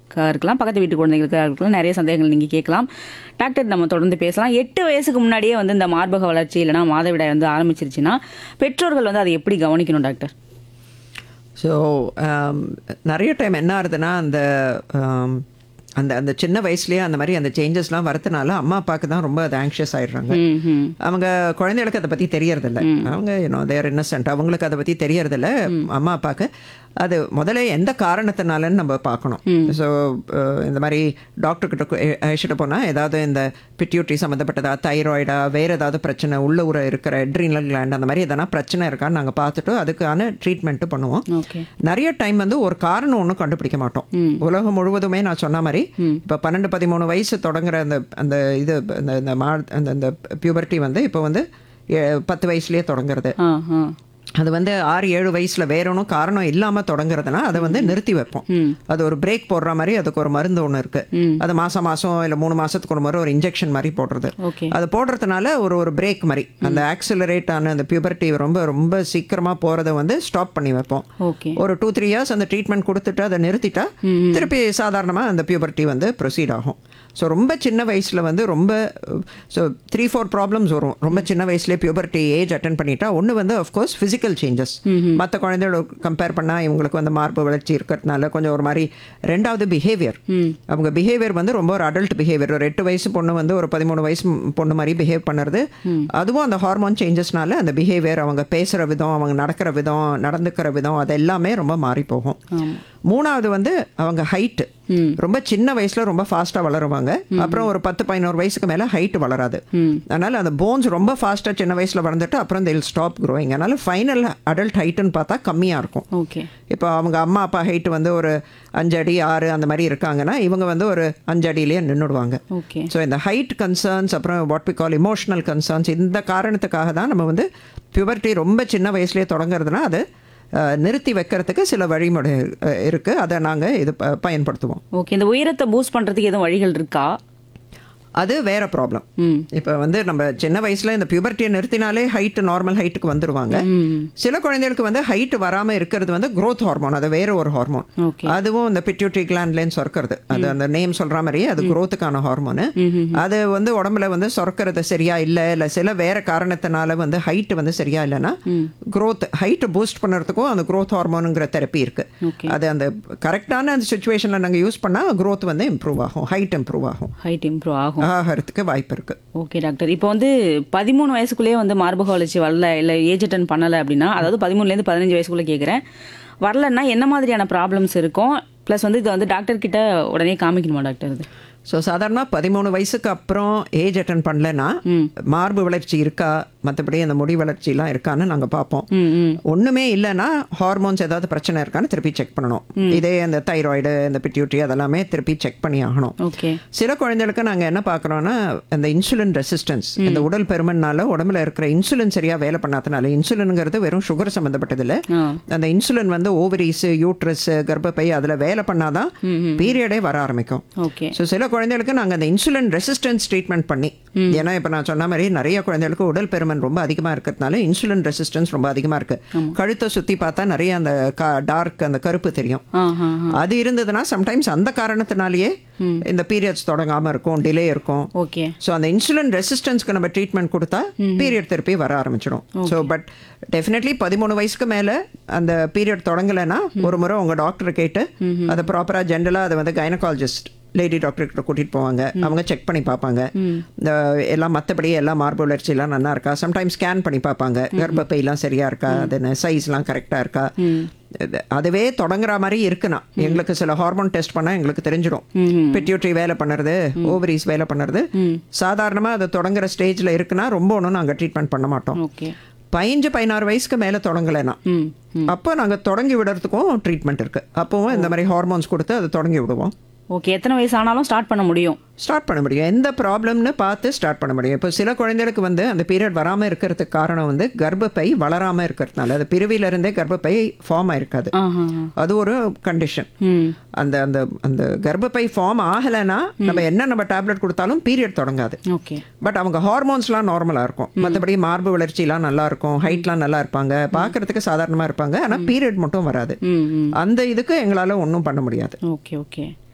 இருக்கலாம் பக்கத்து வீட்டு குழந்தைகளுக்காக இருக்கலாம் நிறைய சந்தேகங்கள் நீங்கள் கேட்கலாம் டாக்டர் நம்ம தொடர்ந்து பேசலாம் எட்டு வயசுக்கு முன்னாடியே வந்து இந்த மார்பக வளர்ச்சி இல்லைனா மாதவிடாய் வந்து ஆரம்பிச்சிருச்சுன்னா பெற்றோர்கள் வந்து அதை எப்படி கவனிக்கணும் டாக்டர் ஸோ நிறைய டைம் என்ன ஆகுதுன்னா அந்த um, அந்த அந்த சின்ன வயசுலயே அந்த மாதிரி அந்த சேஞ்சஸ்லாம் வரதுனால அம்மா அப்பாவுக்கு தான் ரொம்ப அது ஆங்ஷியஸ் ஆயிடுறாங்க ம் ம் அவங்க குழந்தைகளுக்கு அதை பற்றி தெரியறதில்ல அவங்க யூனோ தேர் இன்னசென்ட் அவங்களுக்கு அதை பற்றி தெரியறதில்ல அம்மா அப்பாவுக்கு அது முதல்ல எந்த காரணத்தினாலன்னு நம்ம பார்க்கணும் ஸோ இந்த மாதிரி டாக்டர் கிட்ட கு- அழைச்சிட்டு போனால் ஏதாவது இந்த பிட்யூட்ரி சம்மந்தப்பட்டதா தைராய்டா வேறு ஏதாவது பிரச்சனை உள்ள ஊற இருக்கிற எட்ரினல் gland அந்த மாதிரி எதனா பிரச்சனை இருக்கான்னு நாங்கள் பார்த்துட்டு அதுக்கான ட்ரீட்மெண்ட்டு பண்ணுவோம் ஓகே நிறைய டைம் வந்து ஒரு காரணம் ஒன்றும் கண்டுபிடிக்க மாட்டோம் உலகம் முழுவதுமே நான் சொன்ன மாதிரி இப்போ பன்னெண்டு பதிமூணு வயசு தொடங்குற அந்த அந்த இது அந்த இந்த மா அந்த அந்த பியூபர்ட்டி வந்து இப்போ வந்து எ- பத்து வயசுலயே தொடங்குறது ஆ ஆ அது வந்து ஆறு ஏழு வயசுல வேற ஒன்றும் காரணம் இல்லாம தொடங்குறதுனா அதை வந்து நிறுத்தி வைப்போம் அது ஒரு பிரேக் போடுற மாதிரி அதுக்கு ஒரு மருந்து ஒன்று இருக்கு அது மாசம் மாசம் இல்லை மூணு மாசத்துக்கு ஒரு முறை ஒரு இன்ஜெக்ஷன் மாதிரி போடுறது ஓகே அது போடுறதுனால ஒரு ஒரு பிரேக் மாதிரி அந்த ஆக்சிலரேட் ஆன அந்த பியூபர்ட்டி ரொம்ப ரொம்ப சீக்கிரமா போறதை வந்து ஸ்டாப் பண்ணி வைப்போம் ஓகே ஒரு டூ த்ரீ இயர்ஸ் அந்த ட்ரீட்மெண்ட் கொடுத்துட்டு அதை நிறுத்திட்டா திருப்பி சாதாரணமாக அந்த பியூபர்ட்டி வந்து ப்ரொசீட் ஆகும் ஸோ ரொம்ப சின்ன வயசில் வந்து ரொம்ப ஸோ த்ரீ ஃபோர் ப்ராப்ளம்ஸ் வரும் ரொம்ப சின்ன வயசுலேயே பியூபர்ட்டி ஏஜ் அட்டன் பண்ணிட்டா ஒன்று வந்து அஃப்கோர்ஸ் ஃபிசிக்கல் சேஞ்சஸ் மற்ற குழந்தையோட கம்பேர் பண்ணால் இவங்களுக்கு வந்து மார்பு வளர்ச்சி இருக்கிறதுனால கொஞ்சம் ஒரு மாதிரி ரெண்டாவது பிஹேவியர் அவங்க பிஹேவியர் வந்து ரொம்ப ஒரு அடல்ட் பிஹேவியர் ஒரு எட்டு வயசு பொண்ணு வந்து ஒரு பதிமூணு வயசு பொண்ணு மாதிரி பிஹேவ் பண்ணுறது அதுவும் அந்த ஹார்மோன் சேஞ்சஸ்னால அந்த பிஹேவியர் அவங்க பேசுகிற விதம் அவங்க நடக்கிற விதம் நடந்துக்கிற விதம் அது எல்லாமே ரொம்ப மாறி போகும் மூணாவது வந்து அவங்க ஹைட்டு ரொம்ப சின்ன வயசுல ரொம்ப ஃபாஸ்ட்டாக வளருவாங்க அப்புறம் ஒரு பத்து பதினோரு வயசுக்கு மேலே ஹைட் வளராது அதனால அந்த போன்ஸ் ரொம்ப ஃபாஸ்ட்டாக சின்ன வயசுல வளர்ந்துட்டு அப்புறம் தில் ஸ்டாப் க்ரோயிங் அதனால ஃபைனல் அடல்ட் ஹைட்டுன்னு பார்த்தா கம்மியாக இருக்கும் ஓகே இப்போ அவங்க அம்மா அப்பா ஹைட் வந்து ஒரு அஞ்சு அடி ஆறு அந்த மாதிரி இருக்காங்கன்னா இவங்க வந்து ஒரு அஞ்சு அடியிலேயே நின்றுடுவாங்க ஓகே ஸோ இந்த ஹைட் கன்சர்ன்ஸ் அப்புறம் what we call emotional concerns இந்த காரணத்துக்காக தான் நம்ம வந்து பியூபர்ட்டி ரொம்ப சின்ன வயசுலேயே தொடங்குறதுனா அது அஹ், நிறுத்தி வைக்கிறதுக்கு சில வழிமுறை அஹ், இருக்கு அதை நாங்கள் இது ப- பயன்படுத்துவோம் ஓகே இந்த உயரத்தை பூஸ்ட் பண்றதுக்கு எதுவும் வழிகள் இருக்கா அது வேற ப்ராப்ளம் ம் இப்போ வந்து நம்ம சின்ன வயசுல இந்த பியூபர்ட்டியை நிறுத்தினாலே ஹைட் நார்மல் ஹைட்டுக்கு வந்துருவாங்க சில குழந்தைகளுக்கு வந்து ஹைட் வராம இருக்கிறது வந்து growth ஹார்மோன் அது வேற ஒரு ஹார்மோன் ஓகே அதுவும் இந்த பிட்யூட்ரி கிளாண்ட்லேன்னு சுரக்கிறது அது அந்த நேம் சொல்ற மாதிரியே அது growthக்கான ஹார்மோனு அது வந்து உடம்புல வந்து சுரக்கிறது சரியா இல்லை இல்லை சில வேற காரணத்தினால வந்து ஹைட் வந்து சரியா இல்லைன்னா growth ஹைட் பூஸ்ட் பண்ணுறதுக்கும் அந்த growth ஹார்மோனுங்கிற தெரப்பி இருக்கு ஓகே அது அந்த கரெக்டான அந்த சுச்சுவேஷனில் நாங்கள் யூஸ் பண்ணால் growth வந்து இம்ப்ரூவ் ஆகும் ஹைட் இம்ப்ரூவ் ஆகும் ஹைட் இம்ப்ரூவ் ஆகும் ஆகிறதுக்கு வாய்ப்பு இருக்கு ஓகே டாக்டர் இப்போ வந்து பதிமூணு வயசுக்குள்ளேயே வந்து மார்பக வளர்ச்சி வரல இல்லை ஏஜ் அட்டன் பண்ணலை அப்படின்னா அதாவது பதிமூணுலேருந்து பதினஞ்சு வயசுக்குள்ளே கேட்குறேன் வரலன்னா என்ன மாதிரியான ப்ராப்ளம்ஸ் இருக்கும் ப்ளஸ் வந்து இதை வந்து டாக்டர் கிட்ட உடனே காமிக்கணுமா டாக்டர் இது ஸோ சாதாரணமாக பதிமூணு வயசுக்கு அப்புறம் ஏஜ் அட்டன் பண்ணலன்னா மார்பு வளர்ச்சி இருக்கா மற்றபடி அந்த முடி வளர்ச்சிலாம் இருக்கான்னு நாங்கள் பார்ப்போம் ம் ம் ஒன்றுமே இல்லைன்னா ஹார்மோன்ஸ் ஏதாவது பிரச்சனை இருக்கான்னு திருப்பி செக் பண்ணணும் இதே அந்த தைராய்டு இந்த பிட்யூட்ரி அதெல்லாமே திருப்பி செக் பண்ணி ஆகணும் ஓகே சில குழந்தைகளுக்கு நாங்கள் என்ன பார்க்குறோன்னா அந்த இன்சுலின் ரெசிஸ்டன்ஸ் இந்த உடல் பெருமன்னால உடம்புல இருக்கிற இன்சுலின் சரியாக வேலை பண்ணாதனால இன்சுலினுங்கிறது வெறும் சுகர் சம்மந்தப்பட்டது இல்லை ஆ அந்த இன்சுலின் வந்து ஓவரிஸ் யூட்ரஸ் கர்ப்பப்பை அதில் வேலை பண்ணாதான் பீரியடே வர ஆரம்பிக்கும் ஓகே ஸோ சில குழந்தைகளுக்கு நாங்கள் அந்த இன்சுலின் ரெசிஸ்டன்ஸ் ட்ரீட்மெண்ட் பண்ணி ஏன்னா இப்போ நான் சொன்ன மாதிரி நிறைய குழந்தைகளுக்கு உடல் பெருமன் ரொம்ப அதிகமாக இருக்கிறதுனால இன்சுலின் ரெசிஸ்டன்ஸ் ரொம்ப அதிகமாக இருக்கு கழுத்தை சுற்றி பார்த்தா நிறைய அந்த டார்க் அந்த கருப்பு தெரியும் ஆ ஆ அது இருந்ததுன்னா சம்டைம்ஸ் அந்த காரணத்தினாலேயே இந்த பீரியட்ஸ் தொடங்காமல் இருக்கும் டிலே இருக்கும் ஓகே ஸோ அந்த இன்சுலின் ரெசிஸ்டன்ஸ்க்கு நம்ம ட்ரீட்மெண்ட் கொடுத்தா பீரியட் திருப்பி வர ஆரம்பிச்சிடும் ஸோ பட் டெஃபினெட்லி பதிமூணு வயசுக்கு மேலே அந்த பீரியட் தொடங்கலைன்னா ஒரு முறை உங்கள் டாக்டரை கேட்டு அதை ப்ராப்பராக ஜென்ரலாக அதை வந்து கைனகாலஜிஸ்ட் லேடி டாக்டர் கிட்ட கூட்டிட்டு போவாங்க அவங்க செக் பண்ணி பார்ப்பாங்க இந்த எல்லாம் மற்றபடி எல்லாம் மார்பு வளர்ச்சி எல்லாம் நல்லா இருக்கா சம்டைம்ஸ் ஸ்கேன் பண்ணி பார்ப்பாங்க கர்ப்பப்பையெல்லாம் சரியா இருக்கா அது சைஸ்லாம் கரெக்டாக இருக்கா இது- அதுவே தொடங்குற மாதிரி இருக்குன்னா எங்களுக்கு சில ஹார்மோன் டெஸ்ட் பண்ணா எங்களுக்கு தெரிஞ்சிடும் பிட்யூட்ரி வேலை பண்ணுறது ஓவரிஸ் வேலை பண்ணுறது சாதாரணமாக அது தொடங்குற ஸ்டேஜில் இருக்குன்னா ரொம்ப ஒன்றும் நாங்கள் ட்ரீட்மெண்ட் பண்ண மாட்டோம் ஓகே பதினஞ்சு பதினாறு வயசுக்கு மேலே தொடங்கலைன்னா ம் அப்போ நாங்கள் தொடங்கி விடுறதுக்கும் ட்ரீட்மெண்ட் இருக்குது அப்போவும் இந்த மாதிரி ஹார்மோன்ஸ் கொடுத்து அதை தொடங்கி விடுவோம் ஓகே எத்தனை வயசு ஆனாலும் ஸ்டார்ட் பண்ண முடியும் ஸ்டார்ட் பண்ண முடியும் எந்த ப்ராப்ளம்னு பார்த்து ஸ்டார்ட் பண்ண முடியும் இப்போ சில குழந்தைகளுக்கு வந்து அந்த பீரியட் வராமல் இருக்கிறதுக்கு காரணம் வந்து கர்ப்பப்பை வளராமல் இருக்கிறதுனால அது பிறவியிலிருந்தே கர்ப்பப்பை ஃபார்ம் ஆயிருக்காது ஆஹா அது ஒரு கண்டிஷன் ம் அந்த அந்த அந்த கர்ப்பப்பை ஃபார்ம் ஆகலைன்னா நம்ம என்ன நம்ம டேப்லெட் கொடுத்தாலும் பீரியட் தொடங்காது ஓகே பட் அவங்க ஹார்மோன்ஸ்லாம் நார்மலாக இருக்கும் மற்றபடி மார்பு வளர்ச்சிலாம் நல்லா இருக்கும் ஹைட்லாம் நல்லா இருப்பாங்க பார்க்கறதுக்கு சாதாரணமாக இருப்பாங்க ஆனால் பீரியட் மட்டும் வராது ம் ம் அந்த இதுக்கு எங்களால் ஒன்றும் பண்ண முடியாது ஓகே ஓகே